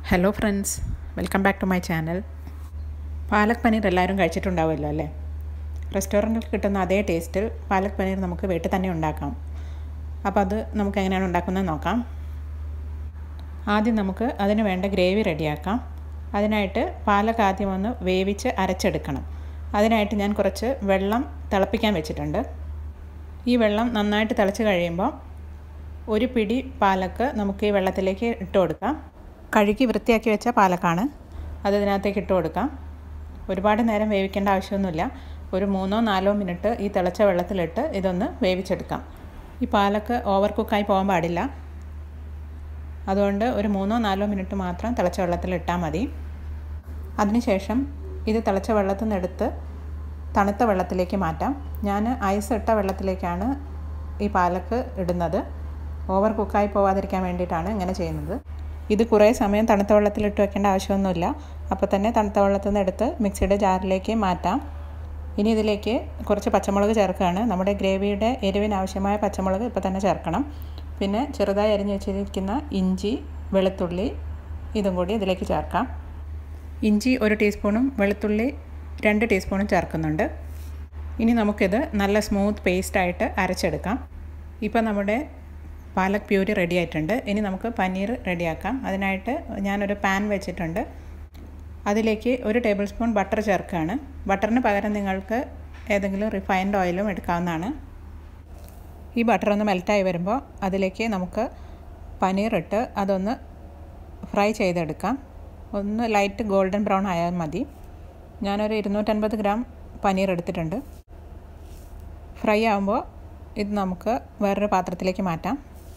hello friends welcome back to my channel palak paneer എല്ലാവരും കഴിച്ചിട്ടുണ്ടാവുമല്ലോ അല്ലേ റെസ്റ്റോറൻറ്റിൽ കിട്ടുന്ന അതേ ടേസ്റ്റിൽ പാലക് പനീർ നമുക്ക് വീട്ടിൽ തന്നെ ഉണ്ടാക്കാം അപ്പോൾ അത് നമുക്ക് എങ്ങനെയാണ് ഉണ്ടാക്കുന്നത് നോക്കാം ആദ്യം നമുക്ക് അതിന് വേണ്ട ഗ്രേവി റെഡിയാക്കാം അതിനായിട്ട് പാലക് ആദ്യം ഒന്ന് വേവിച്ച് അരച്ചെടുക്കണം അതിനായിട്ട് ഞാൻ കുറച്ച് വെള്ളം തിളപ്പിക്കാൻ വെച്ചിട്ടുണ്ട് ഈ വെള്ളം നന്നായിട്ട് തിളച്ച് കഴിയുമ്പോൾ ഒരു പിടി പാലക്ക് നമുക്ക് ഈ വെള്ളത്തിലേക്ക് ഇട്ട് കൊടുക്കാം കഴുകി വൃത്തിയാക്കി വെച്ച പാലക്കാണ് അത് ഇതിനകത്തേക്ക് ഇട്ട് കൊടുക്കാം ഒരുപാട് നേരം വേവിക്കേണ്ട ആവശ്യമൊന്നുമില്ല ഒരു മൂന്നോ നാലോ മിനിറ്റ് ഈ തിളച്ച വെള്ളത്തിലിട്ട് ഇതൊന്ന് വേവിച്ചെടുക്കാം ഈ പാലക്ക് ഓവർ കുക്കായി പോകാൻ പാടില്ല അതുകൊണ്ട് ഒരു മൂന്നോ നാലോ മിനിറ്റ് മാത്രം തിളച്ച വെള്ളത്തിൽ ഇട്ടാൽ മതി അതിനുശേഷം ഇത് തിളച്ച വെള്ളത്തിൽ നിന്ന് എടുത്ത് തണുത്ത വെള്ളത്തിലേക്ക് മാറ്റാം ഞാൻ ഐസ് ഇട്ട വെള്ളത്തിലേക്കാണ് ഈ പാലക്ക് ഇടുന്നത് ഓവർ കുക്കായി പോവാതിരിക്കാൻ വേണ്ടിയിട്ടാണ് ഇങ്ങനെ ചെയ്യുന്നത് ഇത് കുറേ സമയം തണുത്ത വെള്ളത്തിൽ ഇട്ട് വെക്കേണ്ട ആവശ്യമൊന്നുമില്ല അപ്പോൾ തന്നെ തണുത്ത വെള്ളത്തിൽ നിന്ന് എടുത്ത് മിക്സിയുടെ ജാറിലേക്ക് മാറ്റാം ഇനി ഇതിലേക്ക് കുറച്ച് പച്ചമുളക് ചേർക്കുകയാണ് നമ്മുടെ ഗ്രേവിയുടെ എരിവിന് ആവശ്യമായ പച്ചമുളക് ഇപ്പോൾ തന്നെ ചേർക്കണം പിന്നെ ചെറുതായി അരിഞ്ഞ് വെച്ചിരിക്കുന്ന ഇഞ്ചി വെളുത്തുള്ളി ഇതും കൂടി ഇതിലേക്ക് ചേർക്കാം ഇഞ്ചി ഒരു ടീസ്പൂണും വെളുത്തുള്ളി രണ്ട് ടീസ്പൂണും ചേർക്കുന്നുണ്ട് ഇനി നമുക്കിത് നല്ല സ്മൂത്ത് പേസ്റ്റായിട്ട് അരച്ചെടുക്കാം ഇപ്പോൾ നമ്മുടെ പാലക് പ്യൂരി റെഡി ആയിട്ടുണ്ട് ഇനി നമുക്ക് പനീർ റെഡിയാക്കാം അതിനായിട്ട് ഞാനൊരു പാൻ വെച്ചിട്ടുണ്ട് അതിലേക്ക് ഒരു ടേബിൾ സ്പൂൺ ബട്ടർ ചേർക്കുകയാണ് ബട്ടറിന് പകരം നിങ്ങൾക്ക് ഏതെങ്കിലും റിഫൈൻഡ് ഓയിലും എടുക്കാവുന്നതാണ് ഈ ബട്ടർ ഒന്ന് മെൽറ്റായി വരുമ്പോൾ അതിലേക്ക് നമുക്ക് പനീർ ഇട്ട് അതൊന്ന് ഫ്രൈ ചെയ്തെടുക്കാം ഒന്ന് ലൈറ്റ് ഗോൾഡൻ ബ്രൗൺ ആയാൽ മതി ഞാനൊരു ഇരുന്നൂറ്റൻപത് ഗ്രാം പനീർ എടുത്തിട്ടുണ്ട് ഫ്രൈ ആകുമ്പോൾ ഇത് നമുക്ക് വേറൊരു പാത്രത്തിലേക്ക് മാറ്റാം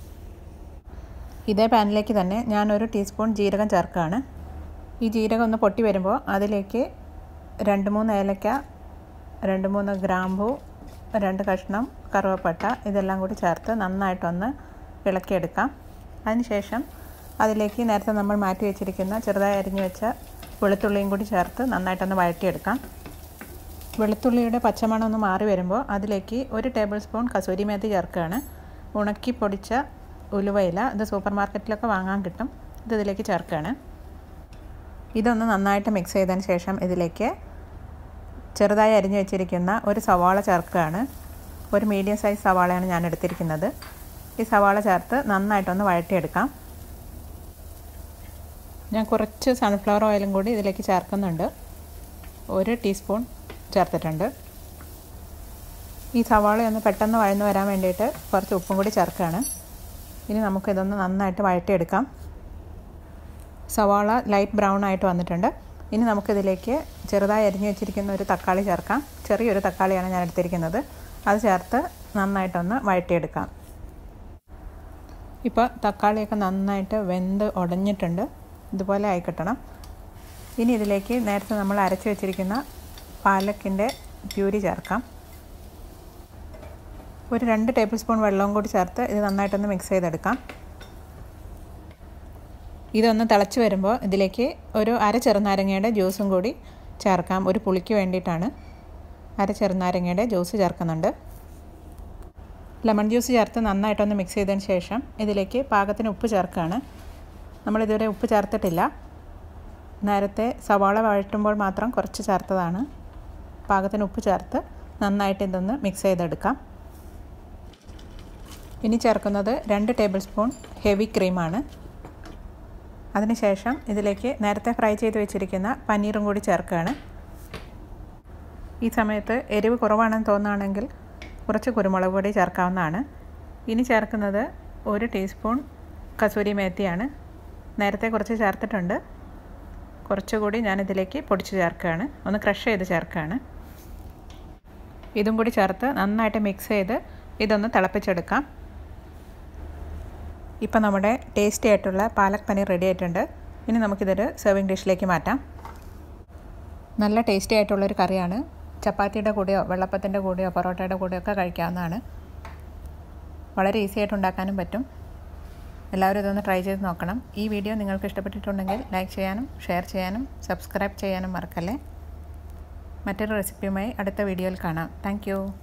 ഇതേ പാനിലേക്ക് തന്നെ ഞാനൊരു ടീസ്പൂൺ ജീരകം ചേർക്കുകയാണ് ഈ ജീരകം ഒന്ന് പൊട്ടി വരുമ്പോൾ അതിലേക്ക് രണ്ട് മൂന്ന് ഏലക്ക രണ്ട് മൂന്ന് ഗ്രാമ്പു രണ്ട് കഷ്ണം കറുവപ്പട്ട ഇതെല്ലാം കൂടി ചേർത്ത് നന്നായിട്ടൊന്ന് ഇളക്കിയെടുക്കാം അതിനുശേഷം അതിലേക്ക് നേരത്തെ നമ്മൾ മാറ്റി വെച്ചിരിക്കുന്ന ചെറുതായി അരിഞ്ഞു വെച്ച വെളുത്തുള്ളിയും കൂടി ചേർത്ത് നന്നായിട്ടൊന്ന് വഴറ്റിയെടുക്കാം വെളുത്തുള്ളിയുടെ പച്ചമണം ഒന്ന് മാറി വരുമ്പോൾ അതിലേക്ക് ഒരു ടേബിൾ സ്പൂൺ കസൂരി മേത്തി ചേർക്കുകയാണ് ഉണക്കി പൊടിച്ച ഉലുവയില ഇത് സൂപ്പർ മാർക്കറ്റിലൊക്കെ വാങ്ങാൻ കിട്ടും ഇത് ഇതിലേക്ക് ചേർക്കുകയാണ് ഇതൊന്ന് നന്നായിട്ട് മിക്സ് ചെയ്തതിന് ശേഷം ഇതിലേക്ക് ചെറുതായി അരിഞ്ഞു വെച്ചിരിക്കുന്ന ഒരു സവാള ചേർക്കുകയാണ് ഒരു മീഡിയം സൈസ് സവാളയാണ് ഞാൻ എടുത്തിരിക്കുന്നത് ഈ സവാള ചേർത്ത് നന്നായിട്ടൊന്ന് വഴറ്റിയെടുക്കാം ഞാൻ കുറച്ച് സൺഫ്ലവർ ഓയിലും കൂടി ഇതിലേക്ക് ചേർക്കുന്നുണ്ട് ഒരു ടീസ്പൂൺ ചേർത്തിട്ടുണ്ട് ഈ സവാള ഒന്ന് പെട്ടെന്ന് വഴന്നു വരാൻ വേണ്ടിയിട്ട് കുറച്ച് ഉപ്പും കൂടി ചേർക്കുകയാണ് ഇനി നമുക്കിതൊന്ന് നന്നായിട്ട് വഴറ്റിയെടുക്കാം സവാള ലൈറ്റ് ബ്രൗൺ ആയിട്ട് വന്നിട്ടുണ്ട് ഇനി നമുക്കിതിലേക്ക് ചെറുതായി അരിഞ്ഞു വെച്ചിരിക്കുന്ന ഒരു തക്കാളി ചേർക്കാം ചെറിയൊരു തക്കാളിയാണ് ഞാൻ എടുത്തിരിക്കുന്നത് അത് ചേർത്ത് നന്നായിട്ടൊന്ന് വഴറ്റിയെടുക്കാം ഇപ്പോൾ തക്കാളിയൊക്കെ നന്നായിട്ട് വെന്ത് ഉടഞ്ഞിട്ടുണ്ട് ഇതുപോലെ ആയി കിട്ടണം ഇനി ഇതിലേക്ക് നേരത്തെ നമ്മൾ അരച്ച് വെച്ചിരിക്കുന്ന പാലക്കിൻ്റെ പ്യൂരി ചേർക്കാം ഒരു രണ്ട് ടേബിൾ സ്പൂൺ വെള്ളവും കൂടി ചേർത്ത് ഇത് നന്നായിട്ടൊന്ന് മിക്സ് ചെയ്തെടുക്കാം ഇതൊന്ന് തിളച്ച് വരുമ്പോൾ ഇതിലേക്ക് ഒരു അര ചെറുനാരങ്ങയുടെ ജ്യൂസും കൂടി ചേർക്കാം ഒരു പുളിക്ക് വേണ്ടിയിട്ടാണ് അര ചെറുനാരങ്ങയുടെ ജ്യൂസ് ചേർക്കുന്നുണ്ട് ലെമൺ ജ്യൂസ് ചേർത്ത് നന്നായിട്ടൊന്ന് മിക്സ് ചെയ്തതിന് ശേഷം ഇതിലേക്ക് പാകത്തിന് ഉപ്പ് ചേർക്കുകയാണ് നമ്മളിതുവരെ ഉപ്പ് ചേർത്തിട്ടില്ല നേരത്തെ സവാള വഴറ്റുമ്പോൾ മാത്രം കുറച്ച് ചേർത്തതാണ് പാകത്തിന് ഉപ്പ് ചേർത്ത് നന്നായിട്ട് ഇതൊന്ന് മിക്സ് ചെയ്തെടുക്കാം ഇനി ചേർക്കുന്നത് രണ്ട് ടേബിൾ സ്പൂൺ ഹെവി ക്രീമാണ് അതിനുശേഷം ഇതിലേക്ക് നേരത്തെ ഫ്രൈ ചെയ്ത് വെച്ചിരിക്കുന്ന പനീറും കൂടി ചേർക്കുകയാണ് ഈ സമയത്ത് എരിവ് കുറവാണെന്ന് തോന്നുകയാണെങ്കിൽ കുറച്ച് കുരുമുളക് പൊടി ചേർക്കാവുന്നതാണ് ഇനി ചേർക്കുന്നത് ഒരു ടീസ്പൂൺ കസൂരി മേത്തിയാണ് നേരത്തെ കുറച്ച് ചേർത്തിട്ടുണ്ട് കുറച്ചുകൂടി ഞാനിതിലേക്ക് പൊടിച്ച് ചേർക്കുകയാണ് ഒന്ന് ക്രഷ് ചെയ്ത് ചേർക്കുകയാണ് ഇതും കൂടി ചേർത്ത് നന്നായിട്ട് മിക്സ് ചെയ്ത് ഇതൊന്ന് തിളപ്പിച്ചെടുക്കാം ഇപ്പോൾ നമ്മുടെ ടേസ്റ്റി ആയിട്ടുള്ള പാലക് പനീർ റെഡി ആയിട്ടുണ്ട് ഇനി നമുക്കിതൊരു സെർവിങ് ഡിഷിലേക്ക് മാറ്റാം നല്ല ടേസ്റ്റി ആയിട്ടുള്ളൊരു കറിയാണ് ചപ്പാത്തിയുടെ കൂടെയോ വെള്ളപ്പത്തിൻ്റെ കൂടെയോ പൊറോട്ടയുടെ കൂടെയോ ഒക്കെ കഴിക്കാവുന്നതാണ് വളരെ ഈസി ആയിട്ട് ഉണ്ടാക്കാനും പറ്റും എല്ലാവരും ഇതൊന്ന് ട്രൈ ചെയ്ത് നോക്കണം ഈ വീഡിയോ നിങ്ങൾക്ക് ഇഷ്ടപ്പെട്ടിട്ടുണ്ടെങ്കിൽ ലൈക്ക് ചെയ്യാനും ഷെയർ ചെയ്യാനും സബ്സ്ക്രൈബ് ചെയ്യാനും മറക്കല്ലേ മറ്റൊരു റെസിപ്പിയുമായി അടുത്ത വീഡിയോയിൽ കാണാം താങ്ക്